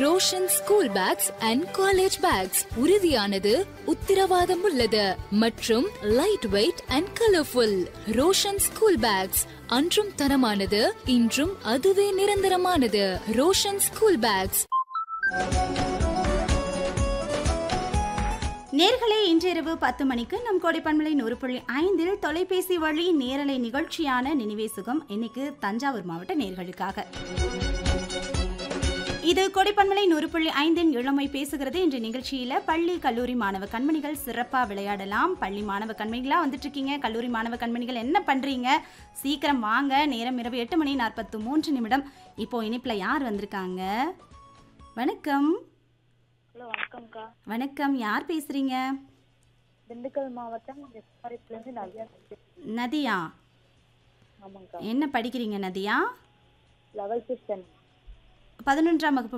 Roshan school bags and college bags உறுதியானது உத்தரவாதம் உள்ளது மற்றும் light weight and colourful Roshan school bags அன்றும் தரமானது இன்றும் அதுவே நிரந்தரமானது ரோஷன் ஸ்கூல் பேக்ஸ் நேர்களே இன்றிரவு பத்து மணிக்கு நம் கோடைப்பண்பலை நூறு புள்ளி ஐந்தில் தொலைபேசி வழி நேரலை நிகழ்ச்சியான நினைவே சுகம் இன்னைக்கு தஞ்சாவூர் மாவட்ட நேர்களுக்காக இது கொடைப்பண்பலை நூறு புள்ளி ஐந்தின் இளமை பேசுகிறது இன்று நிகழ்ச்சியில பள்ளி கல்லூரி மாணவ கண்மணிகள் சிறப்பா விளையாடலாம் பள்ளி மாணவ கண்மணிகளா வந்துட்டு இருக்கீங்க கல்லூரி மாணவ கண்மணிகள் என்ன பண்றீங்க சீக்கிரம் வாங்க நேரம் இரவு எட்டு மணி நாற்பத்து மூன்று நிமிடம் இப்போ இனிப்புல யார் வந்திருக்காங்க வணக்கம் ஹலோ வணக்கம்க்கா வணக்கம் யார் பேசுறீங்க திண்டுக்கல் மாவட்டம் எஸ்ஆர்எஸ்லேருந்து நவ்யா பேசுறேன். நதியா ஆமாங்க்கா என்ன படிக்கிறீங்க நதியா லெவல்த்து ஸ்டாண்டர்ட் பதினொன்றாம் வகுப்பு